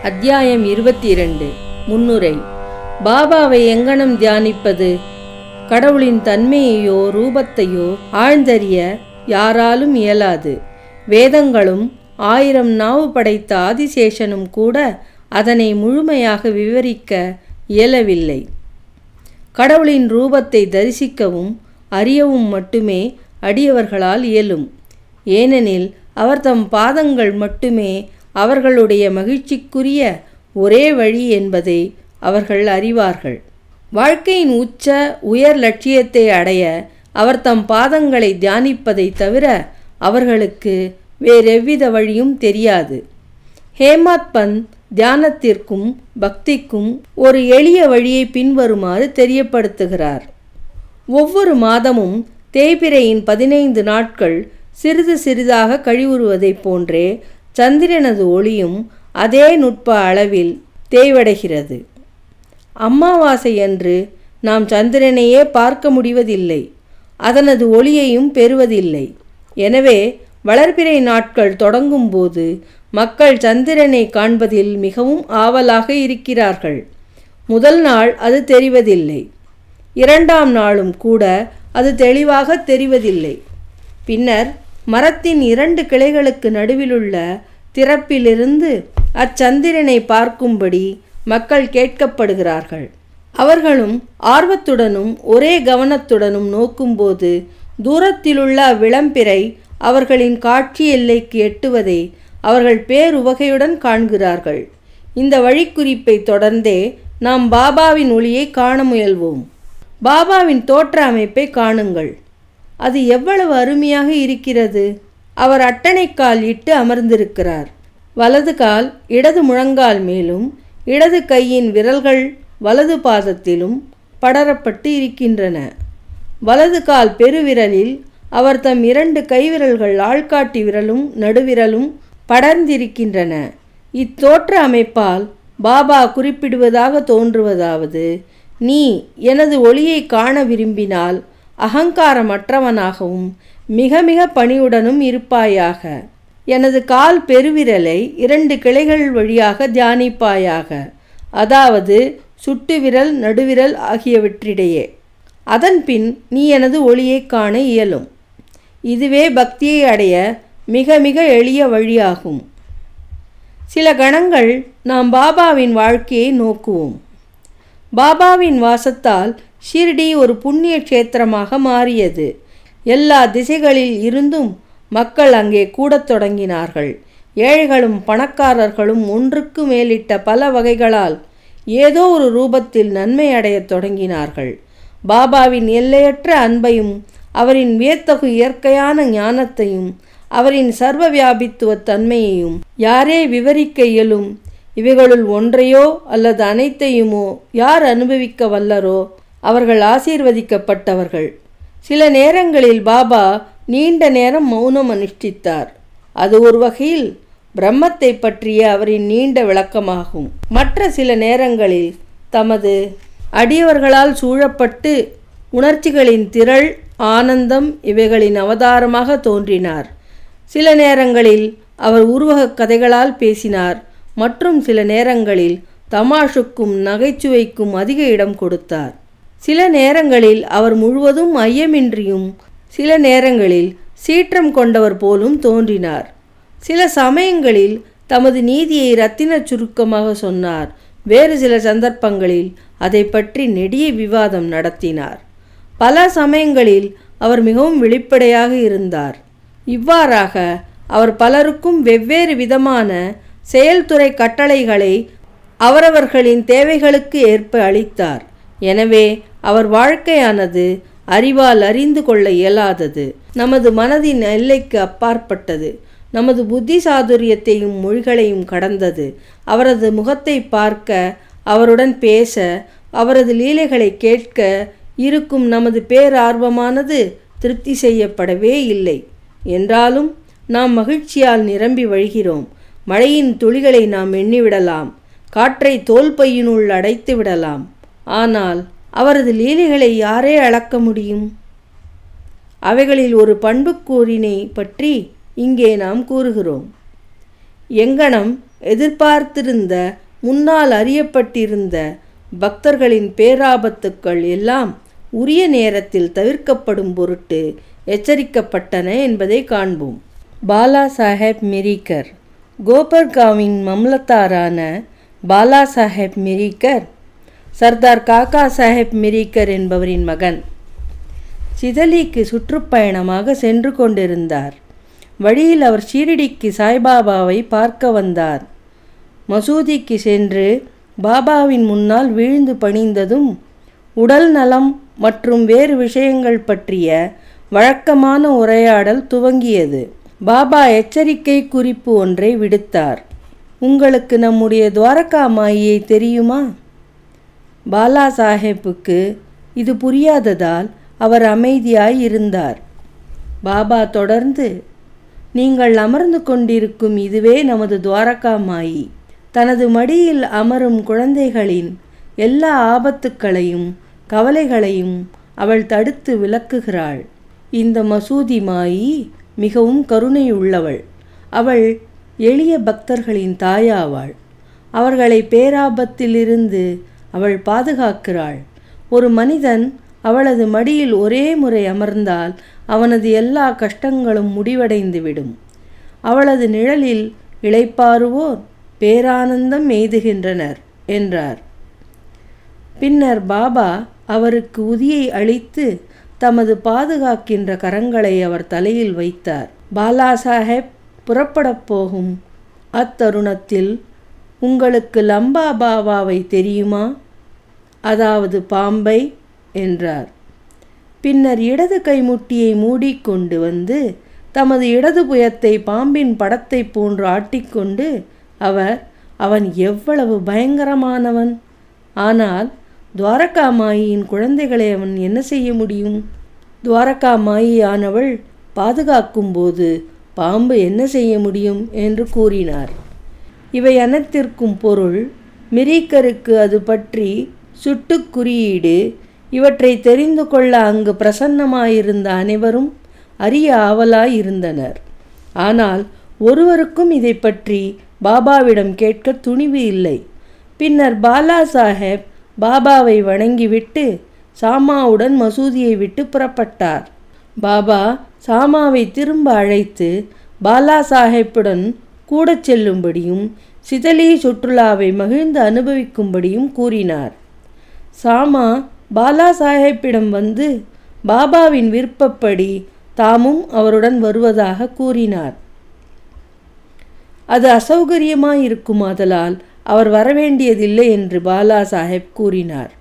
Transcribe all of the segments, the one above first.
அத்தியாயம் இருபத்தி இரண்டு முன்னுரை பாபாவை எங்கனம் தியானிப்பது கடவுளின் தன்மையையோ ரூபத்தையோ ஆழ்ந்தறிய யாராலும் இயலாது வேதங்களும் ஆயிரம் நாவு படைத்த ஆதிசேஷனும் கூட அதனை முழுமையாக விவரிக்க இயலவில்லை கடவுளின் ரூபத்தை தரிசிக்கவும் அறியவும் மட்டுமே அடியவர்களால் இயலும் ஏனெனில் அவர் தம் பாதங்கள் மட்டுமே அவர்களுடைய மகிழ்ச்சிக்குரிய ஒரே வழி என்பதை அவர்கள் அறிவார்கள் வாழ்க்கையின் உச்ச உயர் லட்சியத்தை அடைய அவர் தம் பாதங்களை தியானிப்பதை தவிர அவர்களுக்கு வேறெவ்வித வழியும் தெரியாது ஹேமாத் பந்த் தியானத்திற்கும் பக்திக்கும் ஒரு எளிய வழியை பின்வருமாறு தெரியப்படுத்துகிறார் ஒவ்வொரு மாதமும் தேய்பிரையின் பதினைந்து நாட்கள் சிறிது சிறிதாக கழிவுறுவதைப் போன்றே சந்திரனது ஒளியும் அதே நுட்ப அளவில் தேய்வடைகிறது அமாவாசை அன்று நாம் சந்திரனையே பார்க்க முடிவதில்லை அதனது ஒளியையும் பெறுவதில்லை எனவே வளர்பிறை நாட்கள் தொடங்கும்போது மக்கள் சந்திரனை காண்பதில் மிகவும் ஆவலாக இருக்கிறார்கள் முதல் நாள் அது தெரிவதில்லை இரண்டாம் நாளும் கூட அது தெளிவாக தெரிவதில்லை பின்னர் மரத்தின் இரண்டு கிளைகளுக்கு நடுவிலுள்ள திறப்பிலிருந்து அச்சந்திரனை பார்க்கும்படி மக்கள் கேட்கப்படுகிறார்கள் அவர்களும் ஆர்வத்துடனும் ஒரே கவனத்துடனும் நோக்கும்போது தூரத்திலுள்ள அவ்விளம்பிறை அவர்களின் காட்சி எல்லைக்கு எட்டுவதை அவர்கள் பேருவகையுடன் காண்கிறார்கள் இந்த வழிக்குறிப்பை தொடர்ந்தே நாம் பாபாவின் ஒளியை காண முயல்வோம் பாபாவின் தோற்ற அமைப்பை காணுங்கள் அது எவ்வளவு அருமையாக இருக்கிறது அவர் அட்டணைக்கால் இட்டு அமர்ந்திருக்கிறார் வலது கால் இடது முழங்கால் மேலும் இடது கையின் விரல்கள் வலது பாதத்திலும் படரப்பட்டு இருக்கின்றன வலது கால் பெருவிரலில் அவர் தம் இரண்டு கைவிரல்கள் ஆள்காட்டி விரலும் நடுவிரலும் படர்ந்திருக்கின்றன இத்தோற்ற அமைப்பால் பாபா குறிப்பிடுவதாக தோன்றுவதாவது நீ எனது ஒளியை காண விரும்பினால் அகங்காரமற்றவனாகவும் மிக மிக பணிவுடனும் இருப்பாயாக எனது கால் பெருவிரலை இரண்டு கிளைகள் வழியாக தியானிப்பாயாக அதாவது சுட்டு விரல் நடுவிரல் ஆகியவற்றிடையே அதன்பின் நீ எனது ஒளியை காண இயலும் இதுவே பக்தியை அடைய மிக மிக எளிய வழியாகும் சில கணங்கள் நாம் பாபாவின் வாழ்க்கையை நோக்குவோம் பாபாவின் வாசத்தால் ஷிர்டி ஒரு புண்ணிய க்ஷேத்திரமாக மாறியது எல்லா திசைகளில் இருந்தும் மக்கள் அங்கே கூடத் தொடங்கினார்கள் ஏழைகளும் பணக்காரர்களும் ஒன்றுக்கு மேலிட்ட பல வகைகளால் ஏதோ ஒரு ரூபத்தில் நன்மை அடையத் தொடங்கினார்கள் பாபாவின் எல்லையற்ற அன்பையும் அவரின் வியத்தகு இயற்கையான ஞானத்தையும் அவரின் சர்வ வியாபித்துவ தன்மையையும் யாரே விவரிக்க இயலும் இவைகளுள் ஒன்றையோ அல்லது அனைத்தையுமோ யார் அனுபவிக்க வல்லரோ அவர்கள் ஆசீர்வதிக்கப்பட்டவர்கள் சில நேரங்களில் பாபா நீண்ட நேரம் மௌனம் அனுஷ்டித்தார் அது ஒரு வகையில் பிரம்மத்தை பற்றிய அவரின் நீண்ட விளக்கமாகும் மற்ற சில நேரங்களில் தமது அடியவர்களால் சூழப்பட்டு உணர்ச்சிகளின் திரள் ஆனந்தம் இவைகளின் அவதாரமாக தோன்றினார் சில நேரங்களில் அவர் உருவகக் கதைகளால் பேசினார் மற்றும் சில நேரங்களில் தமாஷுக்கும் நகைச்சுவைக்கும் அதிக இடம் கொடுத்தார் சில நேரங்களில் அவர் முழுவதும் ஐயமின்றியும் சில நேரங்களில் சீற்றம் கொண்டவர் போலும் தோன்றினார் சில சமயங்களில் தமது நீதியை இரத்தின சுருக்கமாக சொன்னார் வேறு சில சந்தர்ப்பங்களில் அதை பற்றி நெடிய விவாதம் நடத்தினார் பல சமயங்களில் அவர் மிகவும் வெளிப்படையாக இருந்தார் இவ்வாறாக அவர் பலருக்கும் வெவ்வேறு விதமான செயல்துறை கட்டளைகளை அவரவர்களின் தேவைகளுக்கு ஏற்ப அளித்தார் எனவே அவர் வாழ்க்கையானது அறிவால் அறிந்து கொள்ள இயலாதது நமது மனதின் எல்லைக்கு அப்பாற்பட்டது நமது புத்தி சாதுரியத்தையும் மொழிகளையும் கடந்தது அவரது முகத்தை பார்க்க அவருடன் பேச அவரது லீலைகளை கேட்க இருக்கும் நமது பேரார்வமானது திருப்தி செய்யப்படவே இல்லை என்றாலும் நாம் மகிழ்ச்சியால் நிரம்பி வழிகிறோம் மழையின் துளிகளை நாம் எண்ணிவிடலாம் காற்றை தோல் பையினுள் அடைத்து விடலாம் ஆனால் அவரது லீலைகளை யாரே அளக்க முடியும் அவைகளில் ஒரு பண்புக்கூறினை பற்றி இங்கே நாம் கூறுகிறோம் எங்கனம் எதிர்பார்த்திருந்த முன்னால் அறியப்பட்டிருந்த பக்தர்களின் பேராபத்துக்கள் எல்லாம் உரிய நேரத்தில் தவிர்க்கப்படும் பொருட்டு எச்சரிக்கப்பட்டன என்பதை காண்போம் பாலா சாஹேப் மிரிக்கர் கோபர்காவின் மம்லத்தாரான பாலா சாஹேப் மிரிக்கர் சர்தார் காக்கா சாஹேப் மிரிக்கர் என்பவரின் மகன் சிதலிக்கு சுற்றுப்பயணமாக சென்று கொண்டிருந்தார் வழியில் அவர் ஷீரடிக்கு சாய்பாபாவை பார்க்க வந்தார் மசூதிக்கு சென்று பாபாவின் முன்னால் வீழ்ந்து பணிந்ததும் உடல் நலம் மற்றும் வேறு விஷயங்கள் பற்றிய வழக்கமான உரையாடல் துவங்கியது பாபா எச்சரிக்கை குறிப்பு ஒன்றை விடுத்தார் உங்களுக்கு நம்முடைய துவாரகா மாயியை தெரியுமா பாலா சாஹேப்புக்கு இது புரியாததால் அவர் அமைதியாய் இருந்தார் பாபா தொடர்ந்து நீங்கள் அமர்ந்து கொண்டிருக்கும் இதுவே நமது துவாரகா மாயி தனது மடியில் அமரும் குழந்தைகளின் எல்லா ஆபத்துக்களையும் கவலைகளையும் அவள் தடுத்து விலக்குகிறாள் இந்த மசூதி மாயி மிகவும் கருணையுள்ளவள் அவள் எளிய பக்தர்களின் தாயாவாள் அவர்களை பேராபத்திலிருந்து அவள் பாதுகாக்கிறாள் ஒரு மனிதன் அவளது மடியில் ஒரே முறை அமர்ந்தால் அவனது எல்லா கஷ்டங்களும் முடிவடைந்துவிடும் அவளது நிழலில் இளைப்பாறுவோர் பேரானந்தம் எய்துகின்றனர் என்றார் பின்னர் பாபா அவருக்கு உதியை அளித்து தமது பாதுகாக்கின்ற கரங்களை அவர் தலையில் வைத்தார் பாலா சாஹேப் புறப்படப் போகும் அத்தருணத்தில் உங்களுக்கு லம்பா பாபாவை தெரியுமா அதாவது பாம்பை என்றார் பின்னர் இடது கைமுட்டியை மூடிக்கொண்டு வந்து தமது இடது புயத்தை பாம்பின் படத்தை போன்று ஆட்டிக்கொண்டு அவர் அவன் எவ்வளவு பயங்கரமானவன் ஆனால் துவாரகா மாயியின் குழந்தைகளை அவன் என்ன செய்ய முடியும் துவாரகா மாயியானவள் பாதுகாக்கும்போது பாம்பு என்ன செய்ய முடியும் என்று கூறினார் இவை அனைத்திற்கும் பொருள் மிரீக்கருக்கு அது பற்றி சுட்டுக் குறியீடு இவற்றை தெரிந்து கொள்ள அங்கு பிரசன்னமாயிருந்த அனைவரும் அறிய ஆவலாய் இருந்தனர் ஆனால் ஒருவருக்கும் இதை பற்றி பாபாவிடம் கேட்க துணிவு இல்லை பின்னர் பாலா சாஹேப் பாபாவை வணங்கிவிட்டு சாமாவுடன் மசூதியை விட்டு புறப்பட்டார் பாபா சாமாவை திரும்ப அழைத்து பாலா சாஹேப்புடன் கூடச் செல்லும்படியும் சிதலி சுற்றுலாவை மகிழ்ந்து அனுபவிக்கும்படியும் கூறினார் சாமா பாலா சாஹேப்பிடம் வந்து பாபாவின் விருப்பப்படி தாமும் அவருடன் வருவதாக கூறினார் அது அசௌகரியமாயிருக்குமாதலால் அவர் வரவேண்டியதில்லை என்று பாலா சாஹேப் கூறினார்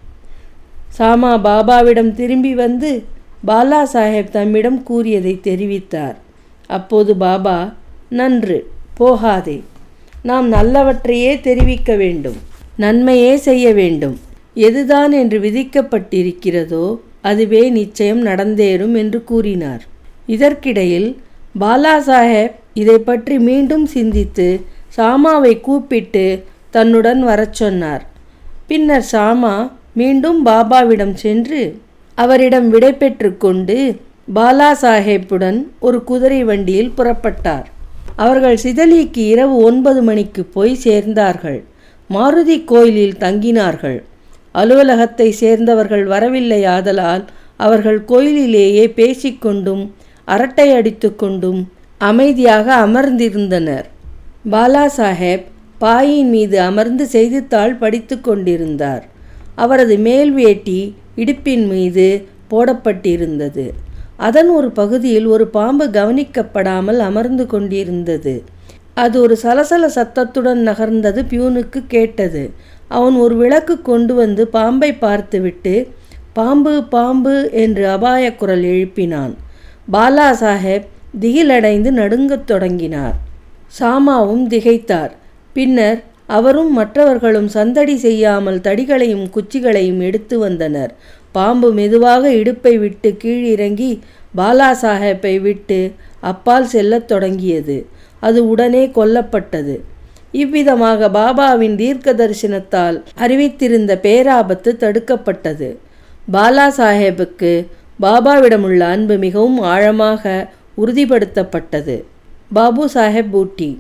சாமா பாபாவிடம் திரும்பி வந்து பாலா சாஹேப் தம்மிடம் கூறியதை தெரிவித்தார் அப்போது பாபா நன்று போகாதே நாம் நல்லவற்றையே தெரிவிக்க வேண்டும் நன்மையே செய்ய வேண்டும் எதுதான் என்று விதிக்கப்பட்டிருக்கிறதோ அதுவே நிச்சயம் நடந்தேறும் என்று கூறினார் இதற்கிடையில் பாலா சாஹேப் இதை பற்றி மீண்டும் சிந்தித்து சாமாவை கூப்பிட்டு தன்னுடன் வரச் சொன்னார் பின்னர் சாமா மீண்டும் பாபாவிடம் சென்று அவரிடம் விடை கொண்டு பாலா சாஹேப்புடன் ஒரு குதிரை வண்டியில் புறப்பட்டார் அவர்கள் சிதலிக்கு இரவு ஒன்பது மணிக்கு போய் சேர்ந்தார்கள் மாருதி கோயிலில் தங்கினார்கள் அலுவலகத்தை சேர்ந்தவர்கள் வரவில்லை ஆதலால் அவர்கள் கோயிலிலேயே பேசிக்கொண்டும் அரட்டை அடித்துக்கொண்டும் அமைதியாக அமர்ந்திருந்தனர் பாலா சாஹேப் பாயின் மீது அமர்ந்து செய்தித்தாள் படித்து கொண்டிருந்தார் அவரது மேல் வேட்டி இடுப்பின் மீது போடப்பட்டிருந்தது அதன் ஒரு பகுதியில் ஒரு பாம்பு கவனிக்கப்படாமல் அமர்ந்து கொண்டிருந்தது அது ஒரு சலசல சத்தத்துடன் நகர்ந்தது பியூனுக்கு கேட்டது அவன் ஒரு விளக்கு கொண்டு வந்து பாம்பை பார்த்துவிட்டு பாம்பு பாம்பு என்று அபாய குரல் எழுப்பினான் பாலா சாஹேப் திகிலடைந்து நடுங்கத் தொடங்கினார் சாமாவும் திகைத்தார் பின்னர் அவரும் மற்றவர்களும் சந்தடி செய்யாமல் தடிகளையும் குச்சிகளையும் எடுத்து வந்தனர் பாம்பு மெதுவாக இடுப்பை விட்டு கீழிறங்கி பாலா சாஹேப்பை விட்டு அப்பால் செல்லத் தொடங்கியது அது உடனே கொல்லப்பட்டது இவ்விதமாக பாபாவின் தீர்க்க தரிசனத்தால் அறிவித்திருந்த பேராபத்து தடுக்கப்பட்டது பாலா சாஹேபுக்கு பாபாவிடமுள்ள அன்பு மிகவும் ஆழமாக உறுதிப்படுத்தப்பட்டது பாபு சாஹேப் பூட்டி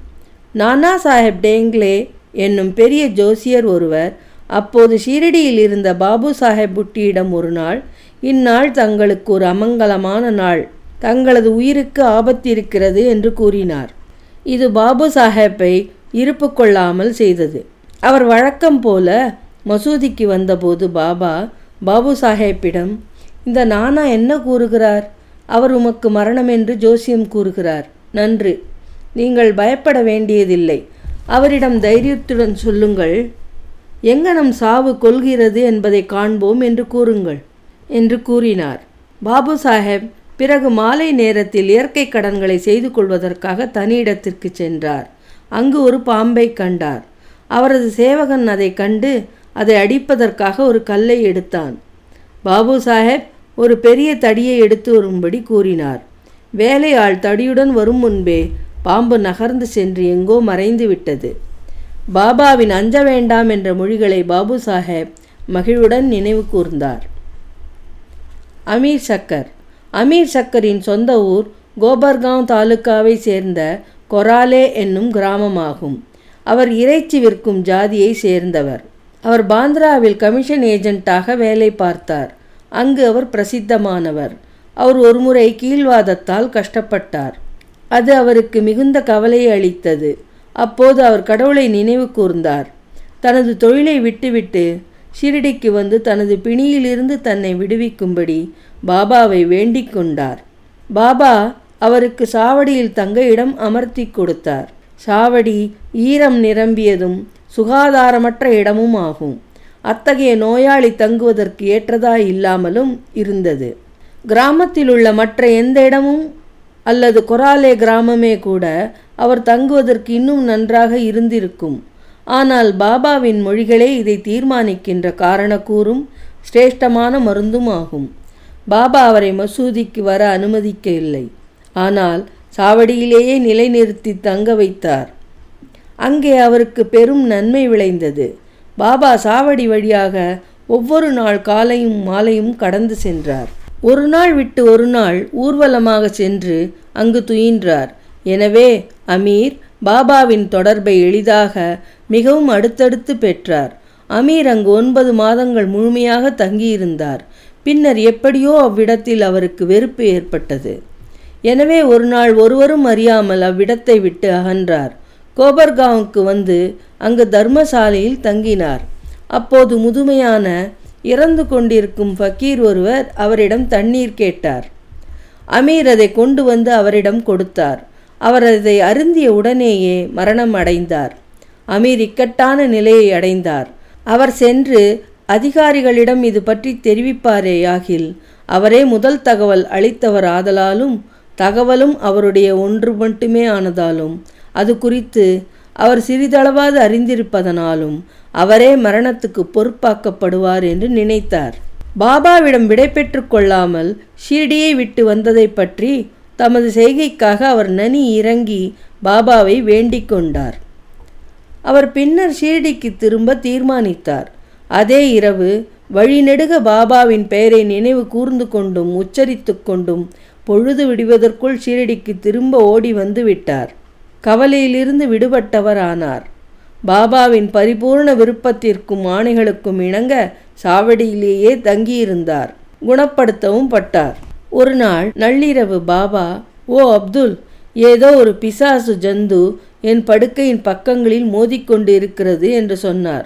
நானா சாஹேப் டேங்க்லே என்னும் பெரிய ஜோசியர் ஒருவர் அப்போது ஷீரடியில் இருந்த பாபு சாஹேப் புட்டியிடம் ஒரு நாள் இந்நாள் தங்களுக்கு ஒரு அமங்கலமான நாள் தங்களது உயிருக்கு ஆபத்து இருக்கிறது என்று கூறினார் இது பாபு சாஹேப்பை இருப்பு கொள்ளாமல் செய்தது அவர் வழக்கம் போல மசூதிக்கு வந்தபோது பாபா பாபு சாஹேப்பிடம் இந்த நானா என்ன கூறுகிறார் அவர் உமக்கு மரணம் என்று ஜோசியம் கூறுகிறார் நன்று நீங்கள் பயப்பட வேண்டியதில்லை அவரிடம் தைரியத்துடன் சொல்லுங்கள் எங்கனம் சாவு கொள்கிறது என்பதை காண்போம் என்று கூறுங்கள் என்று கூறினார் பாபு சாஹேப் பிறகு மாலை நேரத்தில் இயற்கை கடன்களை செய்து கொள்வதற்காக தனி இடத்திற்கு சென்றார் அங்கு ஒரு பாம்பை கண்டார் அவரது சேவகன் அதை கண்டு அதை அடிப்பதற்காக ஒரு கல்லை எடுத்தான் பாபு சாஹேப் ஒரு பெரிய தடியை எடுத்து வரும்படி கூறினார் வேலையாள் தடியுடன் வரும் முன்பே பாம்பு நகர்ந்து சென்று எங்கோ மறைந்து விட்டது பாபாவின் அஞ்ச வேண்டாம் என்ற மொழிகளை பாபு சாஹேப் மகிழ்வுடன் நினைவு கூர்ந்தார் அமீர் சக்கர் அமீர் சக்கரின் சொந்த ஊர் கோபர்காம் தாலுக்காவை சேர்ந்த கொராலே என்னும் கிராமமாகும் அவர் இறைச்சி விற்கும் ஜாதியை சேர்ந்தவர் அவர் பாந்திராவில் கமிஷன் ஏஜென்ட்டாக வேலை பார்த்தார் அங்கு அவர் பிரசித்தமானவர் அவர் ஒருமுறை கீழ்வாதத்தால் கஷ்டப்பட்டார் அது அவருக்கு மிகுந்த கவலையை அளித்தது அப்போது அவர் கடவுளை நினைவு கூர்ந்தார் தனது தொழிலை விட்டுவிட்டு ஷிரடிக்கு வந்து தனது பிணியிலிருந்து தன்னை விடுவிக்கும்படி பாபாவை வேண்டிக் கொண்டார் பாபா அவருக்கு சாவடியில் தங்க இடம் அமர்த்தி கொடுத்தார் சாவடி ஈரம் நிரம்பியதும் சுகாதாரமற்ற இடமும் ஆகும் அத்தகைய நோயாளி தங்குவதற்கு ஏற்றதாய் இல்லாமலும் இருந்தது கிராமத்தில் உள்ள மற்ற எந்த இடமும் அல்லது கொராலே கிராமமே கூட அவர் தங்குவதற்கு இன்னும் நன்றாக இருந்திருக்கும் ஆனால் பாபாவின் மொழிகளே இதை தீர்மானிக்கின்ற காரணக்கூறும் சிரேஷ்டமான மருந்தும் ஆகும் பாபா அவரை மசூதிக்கு வர அனுமதிக்கவில்லை ஆனால் சாவடியிலேயே நிலைநிறுத்தி தங்க வைத்தார் அங்கே அவருக்கு பெரும் நன்மை விளைந்தது பாபா சாவடி வழியாக ஒவ்வொரு நாள் காலையும் மாலையும் கடந்து சென்றார் ஒரு நாள் விட்டு ஒரு நாள் ஊர்வலமாக சென்று அங்கு துயின்றார் எனவே அமீர் பாபாவின் தொடர்பை எளிதாக மிகவும் அடுத்தடுத்து பெற்றார் அமீர் அங்கு ஒன்பது மாதங்கள் முழுமையாக தங்கியிருந்தார் பின்னர் எப்படியோ அவ்விடத்தில் அவருக்கு வெறுப்பு ஏற்பட்டது எனவே ஒரு நாள் ஒருவரும் அறியாமல் அவ்விடத்தை விட்டு அகன்றார் கோபர்காவுக்கு வந்து அங்கு தர்மசாலையில் தங்கினார் அப்போது முதுமையான இறந்து கொண்டிருக்கும் ஃபக்கீர் ஒருவர் அவரிடம் தண்ணீர் கேட்டார் அமீர் அதை கொண்டு வந்து அவரிடம் கொடுத்தார் அவர் அதை அருந்திய உடனேயே மரணம் அடைந்தார் அமீர் இக்கட்டான நிலையை அடைந்தார் அவர் சென்று அதிகாரிகளிடம் இது பற்றி தெரிவிப்பாரேயாகில் அவரே முதல் தகவல் அளித்தவர் ஆதலாலும் தகவலும் அவருடைய ஒன்று மட்டுமே ஆனதாலும் அது குறித்து அவர் சிறிதளவாது அறிந்திருப்பதனாலும் அவரே மரணத்துக்கு பொறுப்பாக்கப்படுவார் என்று நினைத்தார் பாபாவிடம் விடை பெற்று கொள்ளாமல் ஷீர்டியை விட்டு வந்ததை பற்றி தமது செய்கைக்காக அவர் நனி இறங்கி பாபாவை வேண்டிக் கொண்டார் அவர் பின்னர் ஷீர்டிக்கு திரும்ப தீர்மானித்தார் அதே இரவு வழிநெடுக பாபாவின் பெயரை நினைவு கூர்ந்து கொண்டும் உச்சரித்து கொண்டும் பொழுது விடுவதற்குள் ஷீரடிக்கு திரும்ப ஓடி வந்து விட்டார் கவலையிலிருந்து விடுபட்டவர் ஆனார் பாபாவின் பரிபூர்ண விருப்பத்திற்கும் ஆணைகளுக்கும் இணங்க சாவடியிலேயே தங்கியிருந்தார் குணப்படுத்தவும் பட்டார் ஒரு நாள் நள்ளிரவு பாபா ஓ அப்துல் ஏதோ ஒரு பிசாசு ஜந்து என் படுக்கையின் பக்கங்களில் மோதிக்கொண்டு இருக்கிறது என்று சொன்னார்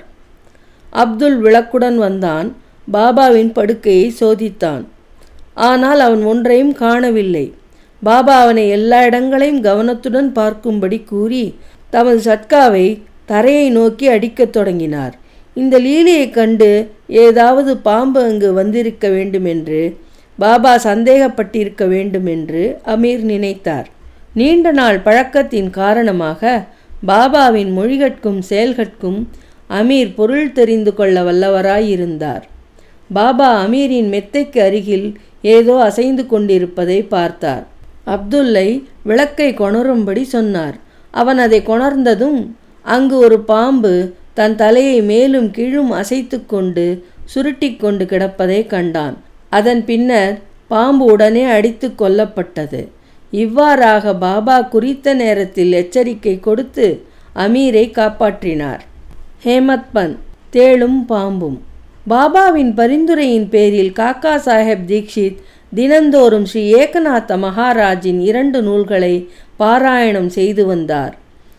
அப்துல் விளக்குடன் வந்தான் பாபாவின் படுக்கையை சோதித்தான் ஆனால் அவன் ஒன்றையும் காணவில்லை பாபா அவனை எல்லா இடங்களையும் கவனத்துடன் பார்க்கும்படி கூறி தமது சட்காவை தரையை நோக்கி அடிக்கத் தொடங்கினார் இந்த லீலையைக் கண்டு ஏதாவது பாம்பு அங்கு வந்திருக்க வேண்டுமென்று பாபா சந்தேகப்பட்டிருக்க வேண்டுமென்று அமீர் நினைத்தார் நீண்ட நாள் பழக்கத்தின் காரணமாக பாபாவின் மொழிகட்கும் செயல்கட்கும் அமீர் பொருள் தெரிந்து கொள்ள வல்லவராயிருந்தார் பாபா அமீரின் மெத்தைக்கு அருகில் ஏதோ அசைந்து கொண்டிருப்பதை பார்த்தார் அப்துல்லை விளக்கை கொணரும்படி சொன்னார் அவன் அதை கொணர்ந்ததும் அங்கு ஒரு பாம்பு தன் தலையை மேலும் கீழும் அசைத்து கொண்டு சுருட்டி கொண்டு கிடப்பதை கண்டான் அதன் பின்னர் பாம்பு உடனே அடித்து கொல்லப்பட்டது இவ்வாறாக பாபா குறித்த நேரத்தில் எச்சரிக்கை கொடுத்து அமீரை காப்பாற்றினார் ஹேமத் பந்த் தேளும் பாம்பும் பாபாவின் பரிந்துரையின் பேரில் காக்கா சாஹேப் தீக்ஷித் தினந்தோறும் ஸ்ரீ ஏகநாத மகாராஜின் இரண்டு நூல்களை பாராயணம் செய்து வந்தார்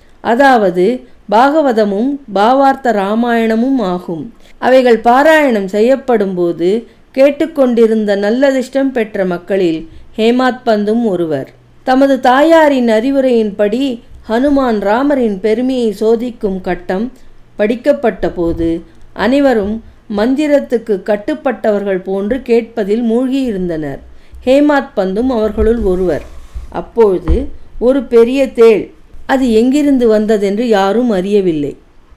அதாவது பாகவதமும் பாவார்த்த ராமாயணமும் ஆகும் அவைகள் பாராயணம் செய்யப்படும் போது கேட்டுக்கொண்டிருந்த நல்லதிர்ஷ்டம் பெற்ற மக்களில் ஹேமாத் பந்தும் ஒருவர் தமது தாயாரின் அறிவுரையின்படி ஹனுமான் ராமரின் பெருமையை சோதிக்கும் கட்டம் படிக்கப்பட்ட போது அனைவரும் மந்திரத்துக்கு கட்டுப்பட்டவர்கள் போன்று கேட்பதில் மூழ்கியிருந்தனர் ஹேமாத் பந்தும் அவர்களுள் ஒருவர் அப்பொழுது ஒரு பெரிய தேள் அது எங்கிருந்து வந்ததென்று யாரும் அறியவில்லை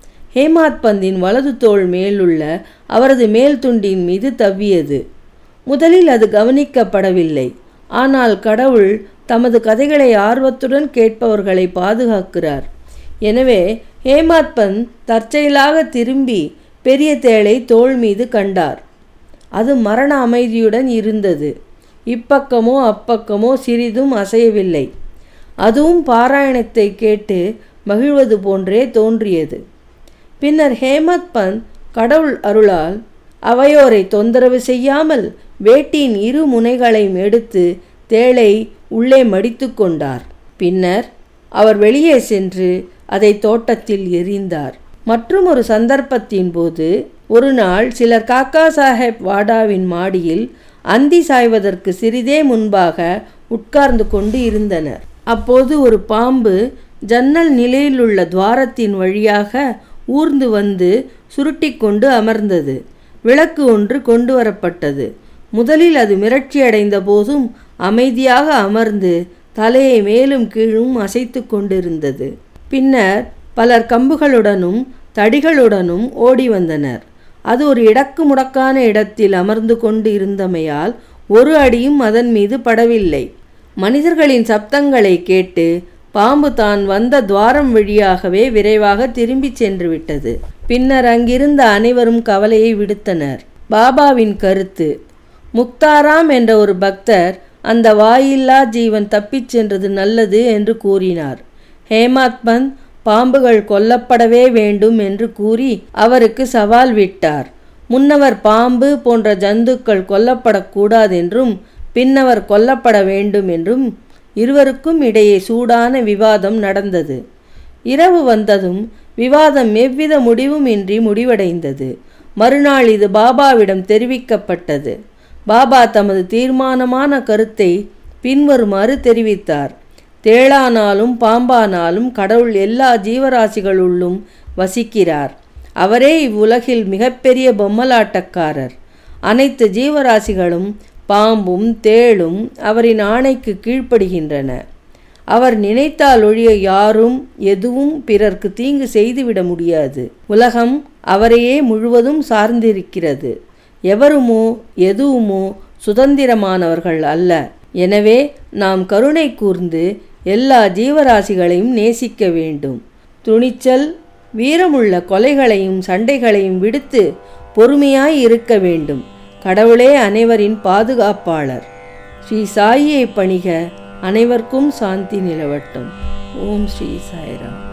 ஹேமாத் பந்தின் வலது தோள் மேலுள்ள அவரது மேல் துண்டின் மீது தவ்வியது முதலில் அது கவனிக்கப்படவில்லை ஆனால் கடவுள் தமது கதைகளை ஆர்வத்துடன் கேட்பவர்களை பாதுகாக்கிறார் எனவே ஹேமாத் பந்த் தற்செயலாக திரும்பி பெரிய தேளை தோள் மீது கண்டார் அது மரண அமைதியுடன் இருந்தது இப்பக்கமோ அப்பக்கமோ சிறிதும் அசையவில்லை அதுவும் பாராயணத்தை கேட்டு மகிழ்வது போன்றே தோன்றியது பின்னர் ஹேமத் பந்த் கடவுள் அருளால் அவையோரை தொந்தரவு செய்யாமல் வேட்டியின் இரு முனைகளையும் எடுத்து தேளை உள்ளே மடித்து கொண்டார் பின்னர் அவர் வெளியே சென்று அதை தோட்டத்தில் எறிந்தார் மற்றும் ஒரு சந்தர்ப்பத்தின் போது ஒரு நாள் சிலர் காக்கா சாஹேப் வாடாவின் மாடியில் அந்தி சாய்வதற்கு சிறிதே முன்பாக உட்கார்ந்து கொண்டு இருந்தனர் அப்போது ஒரு பாம்பு ஜன்னல் நிலையிலுள்ள துவாரத்தின் வழியாக ஊர்ந்து வந்து சுருட்டி கொண்டு அமர்ந்தது விளக்கு ஒன்று கொண்டு வரப்பட்டது முதலில் அது மிரட்சியடைந்த போதும் அமைதியாக அமர்ந்து தலையை மேலும் கீழும் அசைத்து கொண்டிருந்தது பின்னர் பலர் கம்புகளுடனும் தடிகளுடனும் ஓடி வந்தனர் அது ஒரு இடக்கு முடக்கான இடத்தில் அமர்ந்து கொண்டு இருந்தமையால் ஒரு அடியும் அதன் மீது படவில்லை மனிதர்களின் சப்தங்களை கேட்டு பாம்பு தான் வந்த துவாரம் வழியாகவே விரைவாக திரும்பிச் சென்று விட்டது பின்னர் அங்கிருந்த அனைவரும் கவலையை விடுத்தனர் பாபாவின் கருத்து முக்தாராம் என்ற ஒரு பக்தர் அந்த வாயில்லா ஜீவன் தப்பிச் சென்றது நல்லது என்று கூறினார் ஹேமாத் பந்த் பாம்புகள் கொல்லப்படவே வேண்டும் என்று கூறி அவருக்கு சவால் விட்டார் முன்னவர் பாம்பு போன்ற ஜந்துக்கள் கொல்லப்படக்கூடாதென்றும் பின்னவர் கொல்லப்பட வேண்டும் என்றும் இருவருக்கும் இடையே சூடான விவாதம் நடந்தது இரவு வந்ததும் விவாதம் எவ்வித முடிவும் இன்றி முடிவடைந்தது மறுநாள் இது பாபாவிடம் தெரிவிக்கப்பட்டது பாபா தமது தீர்மானமான கருத்தை பின்வருமாறு தெரிவித்தார் தேளானாலும் பாம்பானாலும் கடவுள் எல்லா ஜீவராசிகளுள்ளும் வசிக்கிறார் அவரே இவ்வுலகில் மிகப்பெரிய பொம்மலாட்டக்காரர் அனைத்து ஜீவராசிகளும் பாம்பும் தேளும் அவரின் ஆணைக்கு கீழ்ப்படுகின்றன அவர் நினைத்தால் ஒழிய யாரும் எதுவும் பிறர்க்கு தீங்கு செய்துவிட முடியாது உலகம் அவரையே முழுவதும் சார்ந்திருக்கிறது எவருமோ எதுவுமோ சுதந்திரமானவர்கள் அல்ல எனவே நாம் கருணை கூர்ந்து எல்லா ஜீவராசிகளையும் நேசிக்க வேண்டும் துணிச்சல் வீரமுள்ள கொலைகளையும் சண்டைகளையும் விடுத்து பொறுமையாய் இருக்க வேண்டும் கடவுளே அனைவரின் பாதுகாப்பாளர் ஸ்ரீ சாயியை பணிக அனைவருக்கும் சாந்தி நிலவட்டும் ஓம் ஸ்ரீ சாய்ராம்